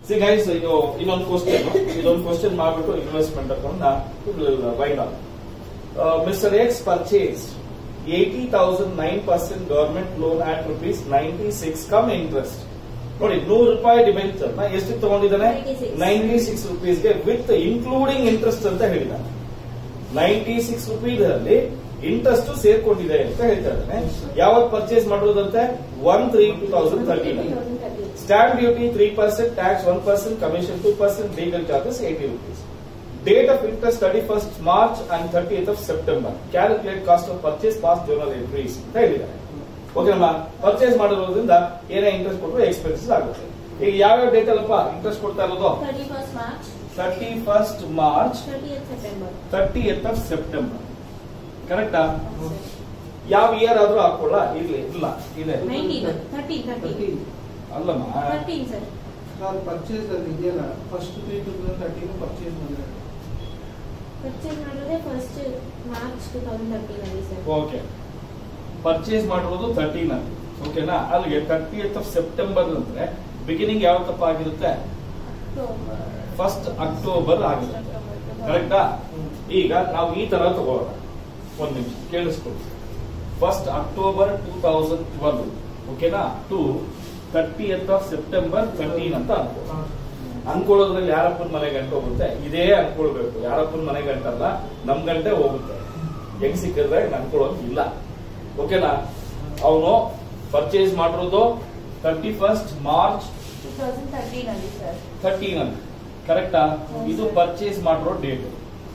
C guys ಇದು ಇನ್ನೊಂದು question ಇದೊಂದು ಕ್ವಶನ್ ಮಾಡ್ಬಿಟ್ಟು investment account wind on mister X purchase eighty thousand nine percent government loan at rupees ninety six cum interest ನೋಡಿ ನೂರು ರೂಪಾಯಿ debenture ನ ಎಷ್ಟು ತಗೊಂಡಿದ್ದಾನೆ 96. ನೈಂಟಿ ಸಿಕ್ಸ್ ರುಪೀಸ್ಗೆ ವಿತ್ ಇನ್ಕ್ಲೂಡಿಂಗ್ ಇಂಟ್ರೆಸ್ಟ್ ಅಂತ ಹೇಳಿದ್ದಾನೆ ನೈಂಟಿ ಸಿಕ್ಸ್ ರುಪೀಸ್ ಅಲ್ಲಿ ಇಂಟ್ರೆಸ್ಟ್ ಸೇರ್ಕೊಂಡಿದೆ ಅಂತ ಹೇಳ್ತಾ ಇದ್ದಾನೆ ಯಾವಾಗ ಪರ್ಚೇಸ್ ಮಾಡಿರೋದಂತೆ one three two thousand thirteen stamp duty three percent tax one percent commission two percent legal charges eighty rupees date of interest thirty first March and thirty of September calculate cost of purchase pass journal entries ಅಂತ ಹೇಳಿದ್ದಾರೆ ಓಕೆನಮ್ಮ purchase ಮಾಡಿರೋದ್ರಿಂದ ಏನೇ interest ಕೊಟ್ಟರು expenses ಆಗುತ್ತೆ ಈಗ ಯಾವ್ಯಾವ date ಅಲ್ಲಪ್ಪ interest ಕೊಡ್ತಾ ಇರೋದು thirty first March thirty first March thirty September thirty of September ಕರೆಕ್ಟಾ ಯಾವ ಇಯರ್ ಆದ್ರೂ ಹಾಕೊಳ್ಳ ಇರ್ಲಿ ಇಲ್ಲ ಇದೆ ನೈನ್ಟೀನ್ ಥರ್ಟಿ ಥರ್ಟಿ ಅಲ್ಲಮ್ಮ ಥರ್ಟೀನ್ ಸರ್ ಸರ್ ಪರ್ಚೇಸ್ ಅಲ್ಲಿ ಇದೆಯಲ್ಲ first three two thousand thirteen purchase ಮಾಡಿದ್ರೆ ಪರ್ಚೇಸ್ ಮಾಡಿರೋದೇ first March two thousand thirteen ಅಲ್ಲಿ ಸರ್ ಓಕೆ ಪರ್ಚೇಸ್ ಮಾಡಿರೋದು ತರ್ಟೀನ್ ಅಲ್ಲಿ ಓಕೆನಾ ಅಲ್ಲಿಗೆ ತರ್ಟಿ ಆಫ್ ಸೆಪ್ಟೆಂಬರ್ ಅಂದ್ರೆ ಬಿಗಿನಿಂಗ್ ಯಾವತ್ತಪ್ಪ ಆಗಿರುತ್ತೆ ಅಕ್ಟೋಬರ್ ಫಸ್ಟ್ ಅಕ್ಟೋಬರ್ ಆಗಿರುತ್ತೆ ಕರೆಕ್ಟಾ ಈಗ ನಾವು ಈ ತರ ತಗೋಣ ಒಂದ್ ನಿಮಿಷ ಕೇಳಿಸ್ಕೊಳ್ಳಿ first October two thousand twelve ಓಕೆನಾ to thirty of September thirteen ಅಂತ ಅನ್ಕೋ ಅನ್ಕೊಳ್ಳೋದ್ರಲ್ಲಿ ಯಾರಪ್ಪನ ಮನೆ ಗಂಟೆ ಹೋಗುತ್ತೆ ಇದೇ ಅನ್ಕೊಳ್ಬೇಕು ಯಾರಪ್ಪನ ಮನೆ ಗಂಟಲ್ಲ ನಮ್ ಗಂಟೆ ಹೋಗುತ್ತೆ ಹೆಂಗ್ ಸಿಕ್ಕಿದ್ರೆ ಅನ್ಕೊಳ್ಳೋದು ಇಲ್ಲ ಓಕೆನಾ ಅವನು ಪರ್ಚೇಸ್ ಮಾಡಿರೋದು thirty first March two thousand thirteen ಅಲ್ಲಿ ಸರ್ ಥರ್ಟೀನ್ ಅಂತ ಕರೆಕ್ಟಾ ಇದು ಪರ್ಚೇಸ್ ಮಾಡಿರೋ ಡೇಟ್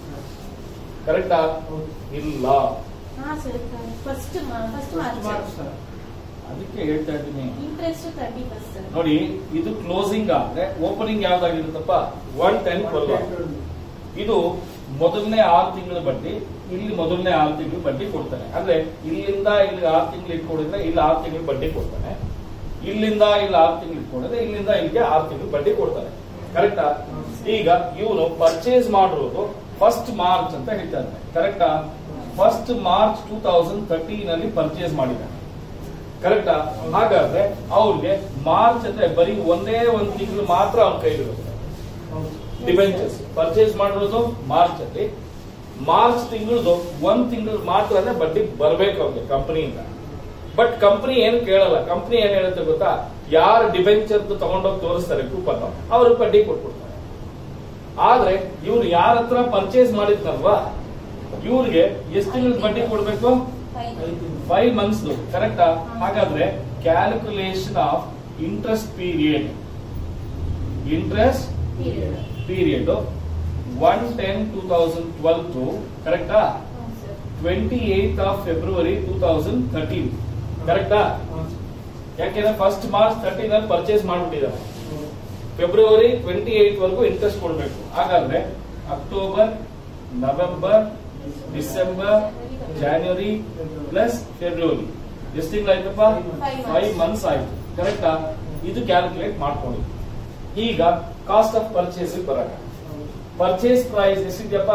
ಕರೆಕ್ಟಾ ಇಲ್ಲ ಹಾ sir first first March March sir ಅದಕ್ಕೆ ಹೇಳ್ತಾ ಇದ್ದೀನಿ ಇಂಟ್ರೆಸ್ಟ್ ತರ್ಟಿ ಫಸ್ಟ್ ಸರ್ ನೋಡಿ ಇದು ಕ್ಲೋಸಿಂಗ್ ಆದ್ರೆ ಓಪನಿಂಗ್ ಯಾವ್ದಾಗಿರುತ್ತಪ್ಪ ಒನ್ ಟೆನ್ ಟ್ವೆಲ್ ಇದು ಮೊದಲನೇ ಆರು ತಿಂಗಳ ಬಡ್ಡಿ ಇಲ್ಲಿ ಮೊದಲನೇ ಆರು ತಿಂಗಳ ಬಡ್ಡಿ ಕೊಡ್ತಾನೆ ಅಂದ್ರೆ ಇಲ್ಲಿಂದ ಇಲ್ಲಿ ಆರು ತಿಂಗಳು ಇಟ್ಕೊಂಡಿದ್ರೆ ಇಲ್ಲಿ ಆರು ತಿಂಗಳ ಬಡ್ಡಿ ಕೊಡ್ತಾನೆ ಇಲ್ಲಿಂದ ಇಲ್ಲಿ ಆರು ತಿಂಗಳು ಇಟ್ಕೊಂಡಿದ್ರೆ ಇಲ್ಲಿಂದ ಇಲ್ಲಿಗೆ ಆರು ತಿಂಗಳು ಬಡ್ಡಿ ಕೊಡ್ತಾನೆ ಕರೆಕ್ಟಾ ಈಗ ಇವನು ಪರ್ಚೇಸ್ ಮಾಡಿರೋದು ಫಸ್ಟ್ ಮಾರ್ಚ್ ಅಂತ ಹೇಳ್ತಾನೆ ಕರೆಕ್ಟಾ first March two thousand thirteen ಅಲ್ಲಿ ಪರ್ಚೇಸ್ ಮಾಡಿದ್ದಾನೆ ಕರೆಕ್ಟಾ ಹಾಗಾದ್ರೆ ಅವ್ರಿಗೆ ಮಾರ್ಚ್ ಅಂದ್ರೆ ಬರೀ ಒಂದೇ ಒಂದು ತಿಂಗಳು ಮಾತ್ರ ಅವ್ನ ಕೈಲಿರುತ್ತೆ ಡಿಬೆಂಚರ್ಸ್ ಪರ್ಚೇಸ್ ಮಾಡಿರೋದು ಮಾರ್ಚ್ ಅಲ್ಲಿ ಮಾರ್ಚ್ ತಿಂಗಳದು ಒಂದ್ ತಿಂಗಳು ಮಾತ್ರನೇ ಬಡ್ಡಿ ಬರ್ಬೇಕು ಅವ್ರಿಗೆ ಕಂಪನಿಯಿಂದ ಬಟ್ ಕಂಪನಿ ಏನು ಕೇಳಲ್ಲ ಕಂಪನಿ ಏನ್ ಹೇಳುತ್ತೆ ಗೊತ್ತಾ ಯಾರು ಡಿಬೆಂಚರ್ ತಗೊಂಡೋಗಿ ತೋರಿಸ್ತಾರೆ ಕೂಪನ್ ಅವ್ರಿಗೆ ಬಡ್ಡಿ ಕೊಟ್ಬಿಡ್ತಾರೆ ಆದ್ರೆ ಇವ್ರು ಯಾರ ಹತ್ರ ಪರ್ಚೇಸ್ ಮಾಡಿದ್ನಲ್ವಾ ಇವ್ರಿಗೆ ಎಷ್ಟು ತಿಂಗಳು ಬಡ್ಡಿ ಕೊಡ್ಬೇಕು ಫೈವ್ ಮಂತ್ಸ್ ಕರೆಕ್ಟಾ ಹಾಗಾದ್ರೆ calculation of interest period interest period period one ten two thousand twelve to ಕರೆಕ್ಟಾ sir twenty eight of February two thousand thirteen ಕರೆಕ್ಟಾ ಯಾಕೆಂದ್ರೆ ಫಸ್ಟ್ ಮಾರ್ಚ್ ಥರ್ಟೀನ್ ಅಲ್ಲಿ ಪರ್ಚೇಸ್ ಮಾಡ್ಬಿಟ್ಟಿದ್ದಾರೆ ಫೆಬ್ರವರಿ ಟ್ವೆಂಟಿ ಏಟ್ ವರೆಗೂ ಇಂಟ್ರೆಸ್ಟ್ ಕೊಡಬೇಕು ಹಾಗಾದ್ರೆ October November December January plus February ಎಷ್ಟು ತಿಂಗಳಾಯ್ತಪ್ಪ Five months. ಫೈವ್ ಮಂತ್ಸ್ ಆಯ್ತು ಕರೆಕ್ಟಾ ಇದು ಕ್ಯಾಲ್ಕುಲೇಟ್ ಮಾಡ್ಕೊಳ್ಳಿ ಈಗ ಕಾಸ್ಟ್ ಆಫ್ ಪರ್ಚೇಸ್ ಬರೋಣ ಪರ್ಚೇಸ್ ಪ್ರೈಸ್ ಎಷ್ಟಿದೆಯಪ್ಪ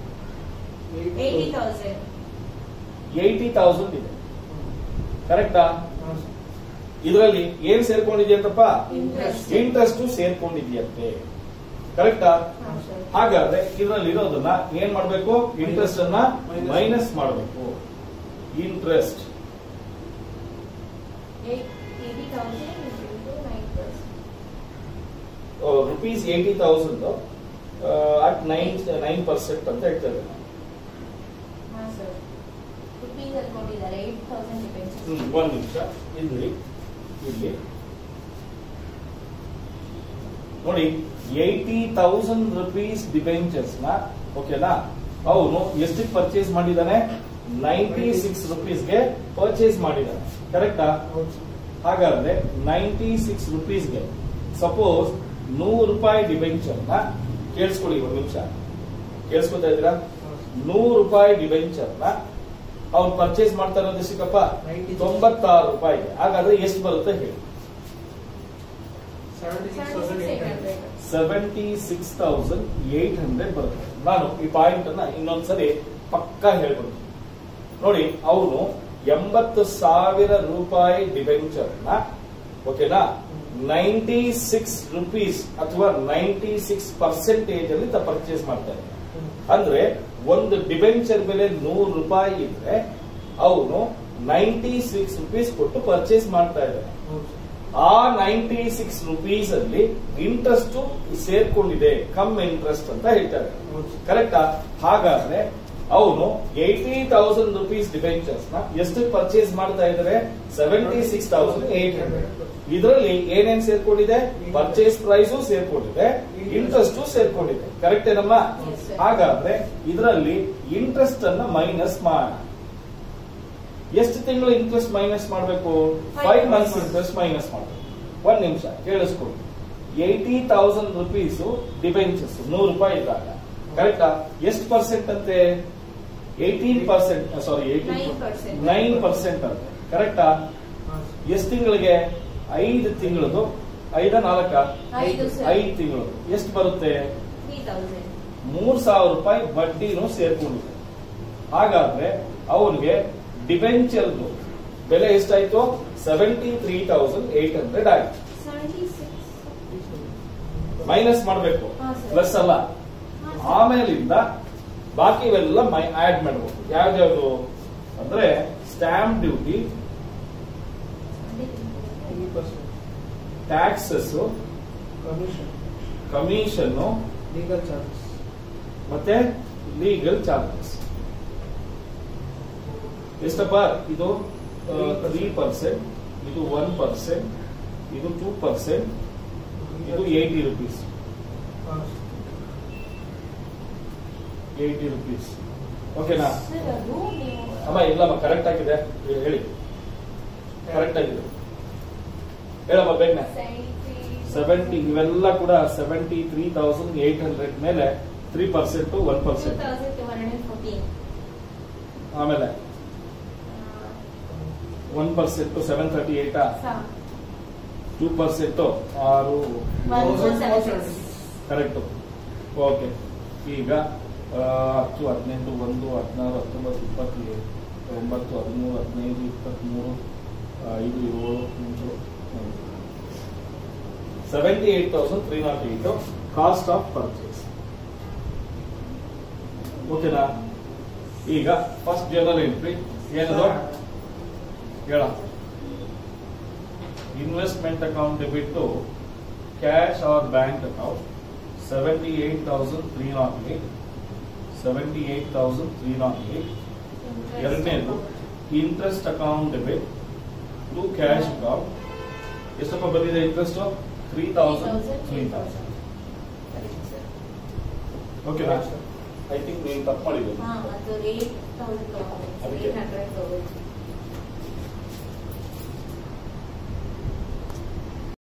ಏಯ್ಟಿ ತೌಸಂಡ್ ಏಯ್ಟಿ ತೌಸಂಡ್ ಇದೆ ಕರೆಕ್ಟಾ ಇದರಲ್ಲಿ ಏನ್ ಸೇರ್ಕೊಂಡಿದೆಯಂತಪ್ಪ Interest. ಇಂಟ್ರೆಸ್ಟ್ ಸೇರ್ಕೊಂಡಿದೆಯಂತೆ ಕರೆಕ್ಟಾ ಹಾ ಸರ್ ಹಾಗಾದ್ರೆ ಇದರಲ್ಲಿ ಇರೋದನ್ನ ಏನ್ ಮಾಡ್ಬೇಕು ಇಂಟ್ರೆಸ್ಟ್ ಅನ್ನ ಮೈನಸ್ ಮಾಡಬೇಕು interest eighty thousand nine percent rupees eighty thousand at nine nine percent ಅಂತ ಹೇಳ್ತಾ ಇದ್ದಾರೆ ಹಾ ಸರ್ ರುಪೀಸ್ ಅಲ್ಲಿ ಕೊಟ್ಟಿದ್ದಾರೆ ಏಟ್ ತೌಸಂಡ್ ಡಿಪೆಂಡ್ಸ್ ಹ್ಮ್, ಒಂದ್ ನಿಮಿಷ ಇಲ್ಲಿ ಇಲ್ಲಿ ನೋಡಿ ಏಯ್ಟಿ ತೌಸಂಡ್ ರುಪೀಸ್ ಡಿಬೆಂಚರ್ಸ್ ನ ಓಕೆನಾ ಅವನು ಎಷ್ಟಕ್ಕೆ ಪರ್ಚೇಸ್ ಮಾಡಿದ್ದಾನೆ ನೈಂಟಿ ಸಿಕ್ಸ್ ರುಪೀಸ್ಗೆ ಪರ್ಚೇಸ್ ಮಾಡಿದ್ದಾನೆ ಕರೆಕ್ಟಾ ಹಾಗಾದ್ರೆ ನೈಂಟಿ ಸಿಕ್ಸ್ ರುಪೀಸ್ಗೆ ಸಪೋಸ್ ನೂರು ರೂಪಾಯಿ ಡಿಬೆಂಚರ್ ನ ಕೇಳಿಸ್ಕೊಳ್ಳಿ ಒಂದು ನಿಮಿಷ ಕೇಳಿಸ್ಕೊತಾ ಇದ್ದೀರಾ ನೂರು ರೂಪಾಯಿ ಡಿಬೆಂಚರ್ ನ ಅವ್ನು ಪರ್ಚೇಸ್ ಮಾಡ್ತಾ ಇರೋದು ಎಷ್ಟಕ್ಕಪ್ಪ 96. ತೊಂಬತ್ತಾರು ರೂಪಾಯಿಗೆ ಹಾಗಾದ್ರೆ ಎಷ್ಟು ಬರುತ್ತೆ ಹೇಳಿ seventy six thousand eight hundred seventy six thousand eight hundred ಬರುತ್ತೆ ನಾನು ಈ ಪಾಯಿಂಟ್ ಅನ್ನ ಇನ್ನೊಂದ್ಸರಿ ಪಕ್ಕಾ ಹೇಳ್ಕೊಡ್ತೀನಿ ನೋಡಿ ಅವನು ಎಂಬತ್ತು ಸಾವಿರ ರೂಪಾಯಿ ಡಿಬೆಂಚರ್ ನ ಓಕೆನಾ ನೈಂಟಿ ಸಿಕ್ಸ್ ರುಪೀಸ್ ಅಥವಾ ನೈಂಟಿ ಸಿಕ್ಸ್ ಪರ್ಸೆಂಟೇಜ್ ಅಲ್ಲಿ ಪರ್ಚೇಸ್ ಮಾಡ್ತಾ ಇದ್ದಾನೆ ಅಂದ್ರೆ ಒಂದು ಡಿಬೆಂಚರ್ ಬೆಲೆ ನೂರು ರೂಪಾಯಿ ಇದ್ರೆ ಅವನು ನೈಂಟಿ ಸಿಕ್ಸ್ ರುಪೀಸ್ ಕೊಟ್ಟು ಪರ್ಚೇಸ್ ಮಾಡ್ತಾ ಇದ್ದಾನೆ ಆ ನೈಂಟಿ ಸಿಕ್ಸ್ ರುಪೀಸ್ ಅಲ್ಲಿ ಇಂಟ್ರೆಸ್ಟ್ ಸೇರ್ಕೊಂಡಿದೆ ಕಮ್ ಇಂಟ್ರೆಸ್ಟ್ ಅಂತ ಹೇಳ್ತಾರೆ ಕರೆಕ್ಟಾ ಹಾಗಾದ್ರೆ ಅವನು ಏಯ್ಟಿ ತೌಸಂಡ್ ರುಪೀಸ್ ಡಿಬೆಂಚರ್ಸ್ ನ ಎಷ್ಟು ಪರ್ಚೇಸ್ ಮಾಡ್ತಾ ಇದ್ದಾರೆ seventy six thousand eight hundred ಇದರಲ್ಲಿ ಏನೇನ್ ಸೇರ್ಕೊಂಡಿದೆ ಪರ್ಚೇಸ್ ಪ್ರೈಸು ಸೇರ್ಕೊಂಡಿದೆ ಇಂಟ್ರೆಸ್ಟ್ ಸೇರ್ಕೊಂಡಿದೆ ಕರೆಕ್ಟ್ ಏನಮ್ಮ Yes, sir. ಹಾಗಾದ್ರೆ ಇದರಲ್ಲಿ ಇಂಟ್ರೆಸ್ಟ್ ಅನ್ನ ಮೈನಸ್ ಮಾಡ ಎಷ್ಟು ತಿಂಗಳು ಇಂಟ್ರೆಸ್ಟ್ ಮೈನಸ್ ಮಾಡಬೇಕು Five five months months. Interest minus ಮಾಡಬೇಕು ಒಂದ್ ನಿಮಿಷ ಕೇಳಿಸ್ಕೊಳ್ಳಿ ಏಯ್ಟಿ ತೌಸಂಡ್ ರುಪೀಸ್ ಡಿಬೆಂಚರ್ಸ್ ನೂರು ರೂಪಾಯಿ ಇದ್ದಾಗ ಕರೆಕ್ಟಾ ಎಷ್ಟು ಪರ್ಸೆಂಟ್ ಅಂತೆ eighteen percent sorry eighteen 9%. Nine percent ಅಂತೆ ಕರೆಕ್ಟಾ ಎಷ್ಟು ತಿಂಗಳಿಗೆ ಐದು ತಿಂಗಳದು ಐದ ನಾಲ್ಕ ಐದು sir. ಐದು ತಿಂಗಳು ಎಷ್ಟು ಬರುತ್ತೆ ತ್ರೀ ತೌಸಂಡ್ ಮೂರ್ ಸಾವಿರ ರೂಪಾಯಿ ಬಡ್ಡಿನೂ ಸೇರ್ಕೊಂಡಿದೆ ಹಾಗಾದ್ರೆ ಅವನಿಗೆ ಡಿಬೆಂಚರ್ದು ಬೆಲೆ ಎಷ್ಟಾಯ್ತು seventy three thousand eight hundred ಆಯ್ತು ಸೆವೆಂಟಿ ಸಿಕ್ಸ್ ಮೈನಸ್ ಮಾಡಬೇಕು ಹಾ, sir. ಪ್ಲಸ್ ಅಲ್ಲ ಆಮೇಲಿಂದ ಬಾಕಿವೆಲ್ಲ ಮೈ ಆಡ್ ಮಾಡಬೇಕು ಯಾವ್ದ್ಯಾವ್ದು ಅಂದ್ರೆ stamp duty taxes commission commission legal charges ಮತ್ತೆ ಲೀಗಲ್ ಚಾರ್ಜಸ್ ಎಷ್ಟಪ್ಪ ಇದು ತ್ರೀ ಪರ್ಸೆಂಟ್ ಇದು ಒನ್ ಪರ್ಸೆಂಟ್ ಇದು ಟೂ ಪರ್ಸೆಂಟ್ ಇದು ಏಯ್ಟಿ ರುಪೀಸ್ ಏಯ್ಟಿ ರುಪೀಸ್ ಓಕೆನಾ ಸರ್ ಅದು ನೀವು ಅಮ್ಮ ಇಲ್ಲಮ್ಮ ಕರೆಕ್ಟ್ ಆಗಿದೆ ಹೇಳಿ ಕರೆಕ್ಟ್ ಆಗಿದೆ ಹೇಳಮ್ಮ ಬೇಗನೆ ಸೆವೆಂಟಿ ಇವೆಲ್ಲ ಕೂಡ seventy three thousand eight hundred ಮೇಲೆ three percent one two percent thousand two hundred and fourteen ಆಮೇಲೆ one percent seven thirty eight two percent ಆರು ಕರೆಕ್ಟ್ ಓಕೆ ಈಗ ಆ, ಹತ್ತು ಹದಿನೆಂಟು ಒಂದು ಹದಿನಾರು ಹತ್ತೊಂಬತ್ತು ಇಪ್ಪತ್ತು ಒಂಬತ್ತು ಹದಿಮೂರು ಹದಿನೈದು ಇಪ್ಪತ್ತ್ಮೂರು ಐದು ಏಳು ಎಂಟು seventy eight thousand three not eight cost of purchase ಓಕೆನಾ ಈಗ ಫಸ್ಟ್ ಜನರಲ್ ಎಂಟ್ರಿ ಏನದು ಹೇಳ ಇನ್ವೆಸ್ಟ್ಮೆಂಟ್ ಅಕೌಂಟ್ ಬಿಟ್ಟು cash or bank account seventy eight thousand three not eight seventy eight thousand three not eight ಎರಡನೇದು interest account debit to cash account ಎಷ್ಟಪ್ಪ ಬಂದಿದೆ interest three thousand three thousand ಓಕೆನಾ I think ನೀವು ತಪ್ಪು ಮಾಡಿದ್ದೀವಿ ಹಾ ಅದು ಏಟ್ ತೌಸಂಡ್ ಅದಕ್ಕೆ. ಏಟ್ ಹಂಡ್ರೆಡ್ ತಗೊಳ್ಳಿ